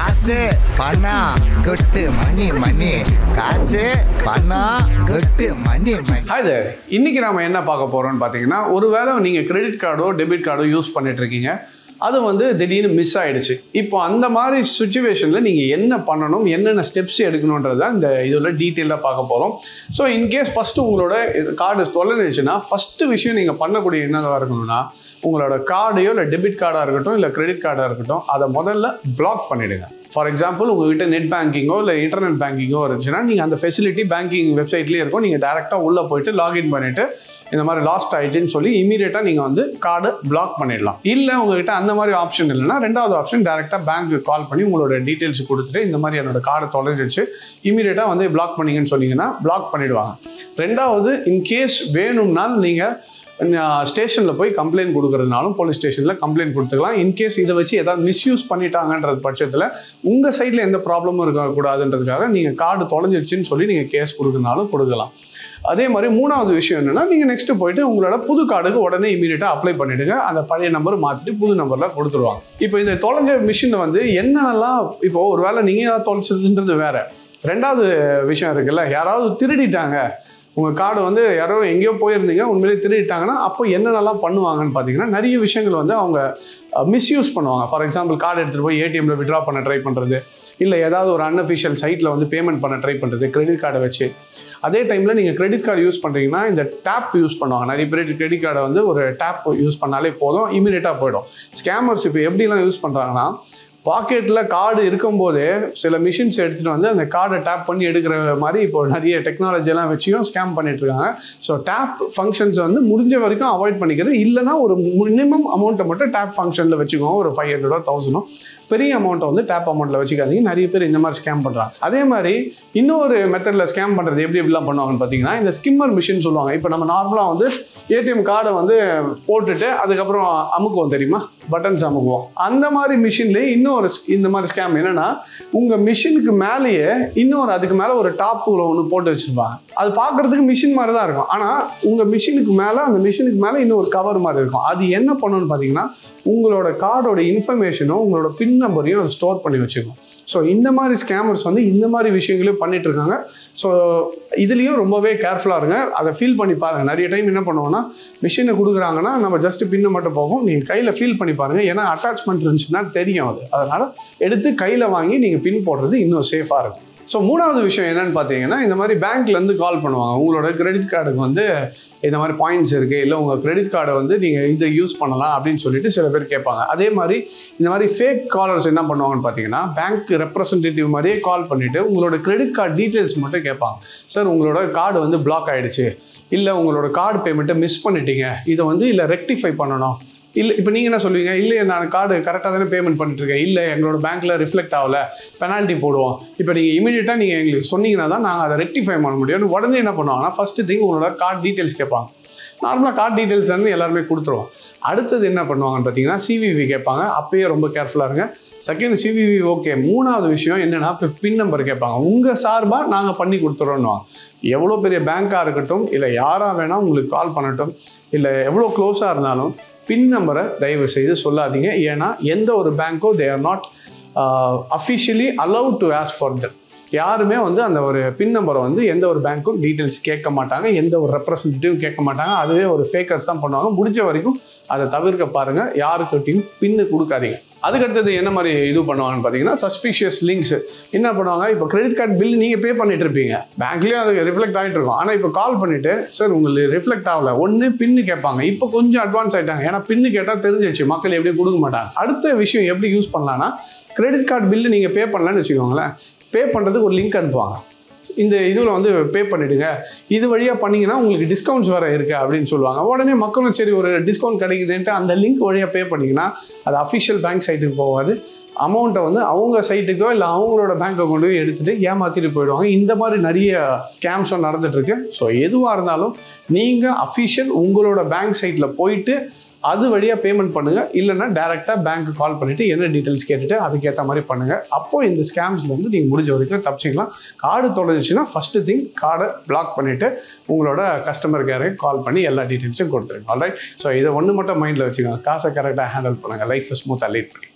காசு பணம் கொட்டு மணி மணி காசு பணம் கொட்டு மணி மணி ஹாய் தேர் இன்னைக்கு நாம என்ன பார்க்க போறோம்னு பார்த்தீங்கன்னா ஒருவேளை நீங்கள் கிரெடிட் கார்டோ டெபிட் கார்டோ யூஸ் பண்ணிட்டு இருக்கீங்க அது வந்து திடீர்னு மிஸ் ஆயிடுச்சு இப்போ அந்த மாதிரி சுச்சுவேஷனில் நீங்கள் என்ன பண்ணணும் என்னென்ன ஸ்டெப்ஸ் எடுக்கணுன்றது தான் இந்த இதில் டீட்டெயிலாக பார்க்க போகிறோம் ஸோ இன்கேஸ் ஃபஸ்ட்டு உங்களோட கார்டு தொலைஞ்சிச்சுன்னா ஃபஸ்ட்டு விஷயம் நீங்கள் பண்ணக்கூடிய என்னதாக இருக்கணும்னா உங்களோட கார்டையோ இல்லை டெபிட் கார்டாக இருக்கட்டும் இல்லை கிரெடிட் கார்டாக இருக்கட்டும் அதை முதல்ல பிளாக் பண்ணிவிடுங்க ஃபார் எக்ஸாம்பிள் உங்ககிட்ட நெட் பேங்கிங்கோ இல்லை இன்டர்நெட் பேங்கிங்கோ இருந்துச்சுன்னா நீங்கள் அந்த ஃபெசிலிட்டி பேங்கிங் வெப்சைட்லேயே இருக்கும் நீங்கள் டேரெக்டாக உள்ளே போயிட்டு லாகின் பண்ணிவிட்டு இந்த மாதிரி லாஸ்ட் ஆயிடுச்சுன்னு சொல்லி இமீடியட்டாக நீங்கள் வந்து கார்டு பிளாக் பண்ணிடலாம் இல்லை உங்ககிட்ட அந்த மாதிரி ஆப்ஷன் இல்லைன்னா ரெண்டாவது ஆப்ஷன் டேரெக்டாக பேங்க்கு கால் பண்ணி உங்களோட டீட்டெயில்ஸ் கொடுத்துட்டு இந்த மாதிரி என்னோட கார்டு தொலைஞ்சிச்சு இமீடியட்டாக வந்து பிளாக் பண்ணீங்கன்னு சொன்னீங்கன்னா பிளாக் பண்ணிடுவாங்க ரெண்டாவது இன்கேஸ் வேணும்னா நீங்கள் ஸ்டேஷனில் போய் கம்ப்ளைண்ட் கொடுக்குறதுனாலும் போலீஸ் ஸ்டேஷனில் கம்ப்ளைண்ட் கொடுத்துக்கலாம் இன்கேஸ் இதை வச்சு ஏதாவது மிஸ்யூஸ் பண்ணிட்டாங்கன்றது பட்சத்தில் உங்கள் சைடில் எந்த ப்ராப்ளமும் இருக்கக்கூடாதுன்றதுக்காக நீங்கள் கார்டு தொலைஞ்சிருச்சுன்னு சொல்லி நீங்கள் கேஸ் கொடுக்கறதுனாலும் கொடுக்கலாம் அதே மாதிரி மூணாவது விஷயம் என்னன்னா நீங்கள் நெக்ஸ்ட் போயிட்டு உங்களோட புது கார்டுக்கு உடனே இமீடியட்டாக அப்ளை பண்ணிடுங்க அந்த பழைய நம்பர் மாற்றிட்டு புது நம்பரில் கொடுத்துருவாங்க இப்போ இந்த தொலைஞ்ச மிஷினில் வந்து என்னென்னலாம் இப்போ ஒரு வேளை நீங்கள் தான் தொலைச்சதுன்றது வேற ரெண்டாவது விஷயம் இருக்குல்ல யாராவது திருடிட்டாங்க உங்கள் கார்டு வந்து யாரோ எங்கேயோ போயிருந்தீங்க உண்மையிலேயே திருடிட்டாங்கன்னா அப்போ என்னென்னலாம் பண்ணுவாங்கன்னு பார்த்தீங்கன்னா நிறைய விஷயங்கள் வந்து அவங்க மிஸ்யூஸ் பண்ணுவாங்க ஃபார் எக்ஸாம்பிள் கார்டு எடுத்துகிட்டு போய் ஏடிஎம்ல விட்ரா பண்ண ட்ரை பண்ணுறது இல்லை ஏதாவது ஒரு அன்அஃபிஷியல் சைட்டில் வந்து பேமெண்ட் பண்ண ட்ரை பண்ணுறது கிரெடிட் கார்டை வச்சு அதே டைமில் நீங்கள் கிரெடிட் கார்டு யூஸ் பண்ணுறீங்கன்னா இந்த டேப் யூஸ் பண்ணுவாங்க நிறைய பேர் கிரெடிட் கார்டை வந்து ஒரு டேப் யூஸ் பண்ணாலே போதும் இமீடியட்டாக போயிடும் ஸ்கேமர்ஸ் இப்போ எப்படிலாம் யூஸ் பண்ணுறாங்கன்னா பாக்கெட்டில் கார்டு இருக்கும்போதே சில மிஷின்ஸ் எடுத்துகிட்டு வந்து அந்த கார்டை டேப் பண்ணி எடுக்கிற மாதிரி இப்போ நிறைய டெக்னாலஜி எல்லாம் வச்சியும் ஸ்கேம் பண்ணிட்டு இருக்காங்க ஸோ டேப் ஃபங்க்ஷன்ஸ் வந்து முடிஞ்ச வரைக்கும் அவாய்ட் பண்ணிக்கிறது இல்லைன்னா ஒரு மினிமம் அமௌண்ட்டை மட்டும் டேப் ஃபங்க்ஷனில் வச்சுக்கோங்க ஒரு ஃபைவ் ஹண்ட்ரடோ தௌசண்டோ பெரிய அமௌண்ட்டை வந்து டேப் அமௌண்ட்டில் வச்சுக்காதீங்க நிறைய பேர் இந்த மாதிரி ஸ்கேம் பண்ணுறாங்க அதே மாதிரி இன்னொரு மெத்தடில் ஸ்கேம் பண்ணுறது எப்படி எப்படிலாம் பண்ணுவாங்கன்னு பார்த்தீங்கன்னா இந்த ஸ்கிம்மர் மிஷின் சொல்லுவாங்க இப்போ நம்ம நார்மலாக வந்து ஏடிஎம் கார்டை வந்து போட்டுட்டு அதுக்கப்புறம் அமுக்குவோம் தெரியுமா பட்டன்ஸ் அமுக்குவோம் அந்த மாதிரி மிஷின்லேயே இன்னொரு இந்த மாதிரி ஸ்கேம் என்னன்னா உங்கள் மிஷினுக்கு மேலேயே இன்னொரு அதுக்கு மேலே ஒரு டாப்புல ஒன்று போட்டு வச்சுருப்பாங்க அது பார்க்குறதுக்கு மிஷின் மாதிரி தான் இருக்கும் ஆனால் உங்கள் மிஷினுக்கு மேலே அந்த மிஷினுக்கு மேலே இன்னும் ஒரு கவர் மாதிரி இருக்கும் அது என்ன பண்ணணும்னு பார்த்தீங்கன்னா உங்களோட கார்டோட இன்ஃபர்மேஷனும் உங்களோட பின் நம்பரையும் அது ஸ்டோர் பண்ணி வச்சுக்கும் ஸோ இந்த மாதிரி ஸ்கேமர்ஸ் வந்து இந்த மாதிரி விஷயங்களையும் பண்ணிட்டு இருக்காங்க ஸோ இதுலேயும் ரொம்பவே கேர்ஃபுல்லாக இருங்க அதை ஃபீல் பண்ணி பாருங்க நிறைய டைம் என்ன பண்ணுவோம்னா மிஷினை கொடுக்குறாங்கன்னா நம்ம ஜஸ்ட் பின்னை மட்டும் போகும் நீங்கள் கையில் ஃபீல் பண்ணி பாருங்க ஏன்னா அட்டாச்மெண்ட் இருந்துச்சுன்னா தெரியும் அது அதனால் எடுத்து கையில் வாங்கி நீங்கள் பின் போடுறது இன்னும் சேஃபாக இருக்கும் ஸோ மூணாவது விஷயம் என்னன்னு பார்த்தீங்கன்னா இந்த மாதிரி பேங்க்லேருந்து கால் பண்ணுவாங்க உங்களோட கிரெடிட் கார்டுக்கு வந்து இந்த மாதிரி பாயிண்ட்ஸ் இருக்குது இல்லை உங்கள் கிரெடிட் கார்டை வந்து நீங்கள் இதை யூஸ் பண்ணலாம் அப்படின்னு சொல்லிட்டு சில பேர் கேட்பாங்க அதே மாதிரி இந்த மாதிரி ஃபேக் காலர்ஸ் என்ன பண்ணுவாங்கன்னு பார்த்தீங்கன்னா பேங்க் ரெப்ரசன்டேட்டிவ் மாதிரியே கால் பண்ணிவிட்டு உங்களோட கிரெடிட் கார்டு டீட்டெயில்ஸ் மட்டும் கேட்பாங்க சார் உங்களோட கார்டு வந்து பிளாக் ஆகிடுச்சு இல்லை உங்களோட கார்டு பேமெண்ட்டை மிஸ் பண்ணிட்டீங்க இதை வந்து இல்லை ரெக்டிஃபை பண்ணணும் இல்லை இப்போ நீங்கள் என்ன சொல்லுவீங்க இல்லை நான் கார்டு கரெக்டாக தானே பேமெண்ட் பண்ணிட்டு இருக்கேன் இல்லை எங்களோட பேங்க்கில் ரிஃப்ளெக்ட் ஆகல பெனால்ட்டி போடுவோம் இப்போ நீங்கள் இமீடியட்டாக நீங்கள் எங்களுக்கு சொன்னீங்கன்னா தான் நாங்கள் அதை ரெக்டிஃபை பண்ண முடியும் உடனே என்ன பண்ணுவாங்கன்னா ஃபஸ்ட்டு திங் உங்களோட கார்டு டீட்டெயில்ஸ் கேட்பாங்க நார்மலாக கார்டு டீட்டெயில்ஸ் வந்து எல்லாருமே கொடுத்துருவோம் அடுத்தது என்ன பண்ணுவாங்கன்னு பார்த்தீங்கன்னா சிவிவி கேட்பாங்க அப்பயே ரொம்ப கேர்ஃபுல்லாக இருங்க செகண்ட் சிவிவி ஓகே மூணாவது விஷயம் என்னென்னா இப்போ பின் நம்பர் கேட்பாங்க உங்கள் சார்பாக நாங்கள் பண்ணி கொடுத்துறோன்னுவாங்க எவ்வளோ பெரிய பேங்க்காக இருக்கட்டும் இல்லை யாராக வேணால் உங்களுக்கு கால் பண்ணட்டும் இல்லை எவ்வளோ க்ளோஸாக இருந்தாலும் பின் நம்பரை தயவு செய்து சொல்லாதீங்க ஏன்னா எந்த ஒரு பேங்க்கோ they are not officially allowed to as far that யாருமே வந்து அந்த ஒரு பின் நம்பரை வந்து எந்த ஒரு பேங்க்கும் டீட்டெயில்ஸ் கேட்க மாட்டாங்க எந்த ஒரு ரெப்ரசன்டேட்டிவும் கேட்க மாட்டாங்க அதுவே ஒரு ஃபேக்கர்ஸ் தான் பண்ணுவாங்க முடிஞ்ச வரைக்கும் அதை தவிர்க்க பாருங்க யாருக்கிட்டையும் பின்னு கொடுக்காதீங்க அதுக்கடுத்தது என்ன மாதிரி இது பண்ணுவாங்கன்னு பார்த்தீங்கன்னா சஸ்பிஷியஸ் லிங்க்ஸ் என்ன பண்ணுவாங்க இப்போ கிரெடிட் கார்டு பில் நீங்கள் பே பண்ணிட்டு இருப்பீங்க பேங்க்லேயும் அது ரிஃப்ளெக்ட் ஆகிட்டு இருக்கும் ஆனால் இப்போ கால் பண்ணிட்டு சார் உங்களுக்கு ரிஃப்ளெக்ட் ஆகல ஒன்று பின்னு கேட்பாங்க இப்போ கொஞ்சம் அட்வான்ஸ் ஆகிட்டாங்க ஏன்னா பின்னு கேட்டால் தெரிஞ்சிச்சு மக்கள் எப்படியும் கொடுக்க மாட்டாங்க அடுத்த விஷயம் எப்படி யூஸ் பண்ணலாம்னா கிரெடிட் கார்டு பில்லு நீங்கள் பே பண்ணலன்னு வச்சுக்கோங்களேன் பே பண்ணுறதுக்கு ஒரு லிங்க் அனுப்புவாங்க இந்த இதில் வந்து பே பண்ணிவிடுங்க இது வழியாக பண்ணிங்கன்னா உங்களுக்கு டிஸ்கவுண்ட்ஸ் வேறு இருக்குது அப்படின்னு சொல்லுவாங்க உடனே மக்களும் சரி ஒரு டிஸ்கவுண்ட் கிடைக்குதுன்ட்டு அந்த லிங்க் வழியாக பே பண்ணிங்கன்னா அது அஃபிஷியல் பேங்க் சைட்டுக்கு போகாது அமௌண்ட்டை வந்து அவங்க சைட்டுக்கோ இல்லை அவங்களோட பேங்க் அக்கௌண்ட்டோ எடுத்துகிட்டு ஏமாற்றிட்டு போயிடுவாங்க இந்த மாதிரி நிறைய ஸ்கேம்ஸும் நடந்துகிட்ருக்கு ஸோ எதுவாக இருந்தாலும் நீங்கள் அஃபிஷியல் உங்களோட பேங்க் சைட்டில் போயிட்டு அது வழியாக பேமெண்ட் பண்ணுங்கள் இல்லைன்னா டேரெக்டாக பேங்க்கு கால் பண்ணிவிட்டு என்ன டீட்டெயில்ஸ் கேட்டுட்டு அதுக்கேற்ற மாதிரி பண்ணுங்கள் அப்போது இந்த ஸ்கேம்ஸில் வந்து நீங்கள் முடிஞ்ச வரைக்கும் தப்பிச்சிக்கலாம் கார்டு தொலைஞ்சிச்சுன்னா ஃபஸ்ட்டு திங் கார்டை பிளாக் பண்ணிவிட்டு உங்களோட கஸ்டமர் கேருக்கு கால் பண்ணி எல்லா டீட்டெயில்ஸும் கொடுத்துருங்க ஆல்ரைட் ஸோ இதை ஒன்று மட்டும் மைண்டில் வச்சுக்கோங்க காசை கரெக்டாக ஹேண்டில் பண்ணுங்கள் லைஃப் ஸ்மூத்தாக லீட் பண்ணி